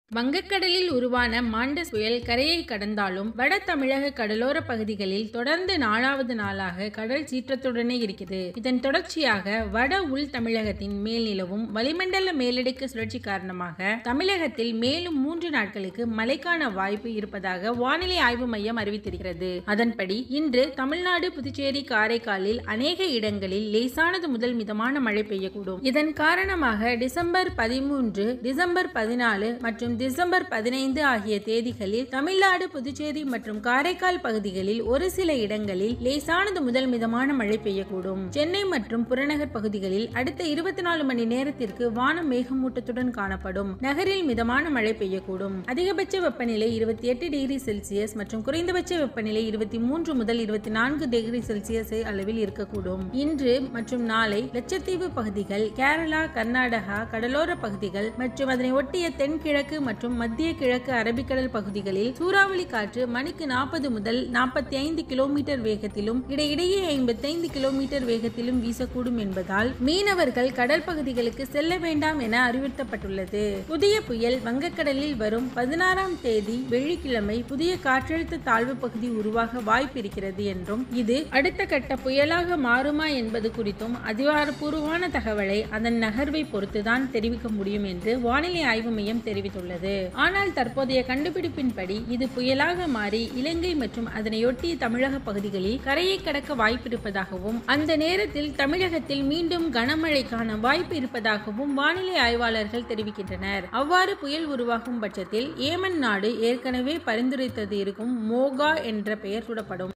வங்கக்கடலில் உருவான மாண்டஸ் புயல் கரையை கடந்தாலும் வட தமிழக கடலோர பகுதிகளில் தொடர்ந்து நாலாவது நாளாக கடல் சீற்றத்துடனே இருக்கிறது இதன் தொடர்ச்சியாக வட உள் தமிழகத்தின் மேல் நிலவும் வளிமண்டல மேலடுக்கு சுழற்சி காரணமாக தமிழகத்தில் மேலும் மூன்று நாட்களுக்கு மழைக்கான வாய்ப்பு இருப்பதாக வானிலை ஆய்வு மையம் அறிவித்திருக்கிறது அதன்படி இன்று தமிழ்நாடு புதுச்சேரி காரைக்காலில் அநேக இடங்களில் லேசானது முதல் மிதமான மழை பெய்யக்கூடும் இதன் காரணமாக டிசம்பர் பதிமூன்று டிசம்பர் பதினாலு மற்றும் டிசம்பர் பதினைந்து ஆகிய தேதிகளில் தமிழ்நாடு புதுச்சேரி மற்றும் காரைக்கால் பகுதிகளில் ஒரு சில இடங்களில் லேசானது முதல் மிதமான மழை பெய்யக்கூடும் சென்னை மற்றும் புறநகர் பகுதிகளில் அடுத்த இருபத்தி நாலு மணி நேரத்திற்கு வானம் மேகமூட்டத்துடன் காணப்படும் நகரில் மிதமான மழை பெய்யக்கூடும் அதிகபட்ச வெப்பநிலை இருபத்தி எட்டு டிகிரி செல்சியஸ் மற்றும் குறைந்தபட்ச வெப்பநிலை இருபத்தி மூன்று முதல் இருபத்தி நான்கு டிகிரி செல்சியஸ் அளவில் இருக்கக்கூடும் இன்று மற்றும் நாளை லட்சத்தீவு பகுதிகள் கேரளா கர்நாடகா கடலோர பகுதிகள் மற்றும் அதனை ஒட்டிய தென்கிழக்கு மற்றும் மத்திய கிழக்கு அரபிக்கடல் பகுதிகளில் சூறாவளி காற்று மணிக்கு நாற்பது முதல் நாற்பத்தி ஐந்து கிலோமீட்டர் வேகத்திலும் இடையிடையே ஐம்பத்தைந்து கிலோமீட்டர் வேகத்திலும் வீசக்கூடும் என்பதால் மீனவர்கள் கடல் பகுதிகளுக்கு செல்ல வேண்டாம் என அறிவுறுத்தப்பட்டுள்ளது புதிய புயல் வங்கக்கடலில் வரும் பதினாறாம் தேதி வெள்ளிக்கிழமை புதிய காற்றழுத்த தாழ்வு பகுதி உருவாக வாய்ப்பிருக்கிறது என்றும் இது அடுத்த கட்ட புயலாக மாறுமா என்பது குறித்தும் அதிகாரப்பூர்வமான தகவலை அதன் நகர்வை பொறுத்துதான் தெரிவிக்க முடியும் என்று வானிலை ஆய்வு மையம் தெரிவித்துள்ளது ஆனால் தற்போதைய கண்டுபிடிப்பின்படி இது புயலாக மாறி இலங்கை மற்றும் அதனையொட்டிய தமிழக பகுதிகளில் கரையை கடக்க வாய்ப்பிருப்பதாகவும் அந்த நேரத்தில் தமிழகத்தில் மீண்டும் கனமழைக்கான வாய்ப்பு இருப்பதாகவும் வானிலை ஆய்வாளர்கள் தெரிவிக்கின்றனர் அவ்வாறு புயல் உருவாகும் பட்சத்தில் ஏமன் நாடு ஏற்கனவே பரிந்துரைத்தது இருக்கும் மோகா என்ற பெயர் சூடப்படும்